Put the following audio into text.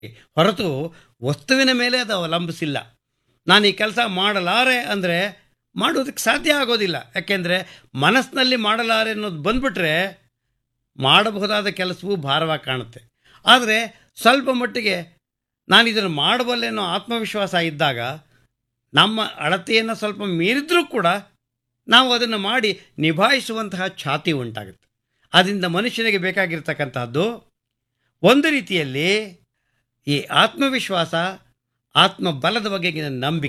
ಹೊರತು ವಸ್ತುವಿನ ಮೇಲೆ ಅದು ಅವಲಂಬಿಸಿಲ್ಲ ನಾನು ಈ ಕೆಲಸ ಮಾಡಲಾರೆ ಅಂದರೆ ಮಾಡೋದಕ್ಕೆ ಸಾಧ್ಯ ಆಗೋದಿಲ್ಲ ಯಾಕೆಂದರೆ ಮನಸ್ಸಿನಲ್ಲಿ ಮಾಡಲಾರೆ ಅನ್ನೋದು ಬಂದ್ಬಿಟ್ರೆ ಮಾಡಬಹುದಾದ ಕೆಲಸವೂ ಭಾರವಾಗಿ ಕಾಣುತ್ತೆ ಆದರೆ ಸ್ವಲ್ಪ ಮಟ್ಟಿಗೆ ನಾನು ಇದನ್ನು ಮಾಡಬಲ್ಲೆ ಅನ್ನೋ ಆತ್ಮವಿಶ್ವಾಸ ಇದ್ದಾಗ ನಮ್ಮ ಅಳತೆಯನ್ನು ಸ್ವಲ್ಪ ಮೀರಿದ್ರೂ ಕೂಡ ನಾವು ಅದನ್ನು ಮಾಡಿ ನಿಭಾಯಿಸುವಂತಹ ಛಾತಿ ಉಂಟಾಗುತ್ತೆ ಅದರಿಂದ ಮನುಷ್ಯನಿಗೆ ಬೇಕಾಗಿರ್ತಕ್ಕಂಥದ್ದು ಒಂದು ರೀತಿಯಲ್ಲಿ ಈ ಆತ್ಮವಿಶ್ವಾಸ ಆತ್ಮಬಲದ ಬಗೆಗಿನ ನಂಬಿಕೆ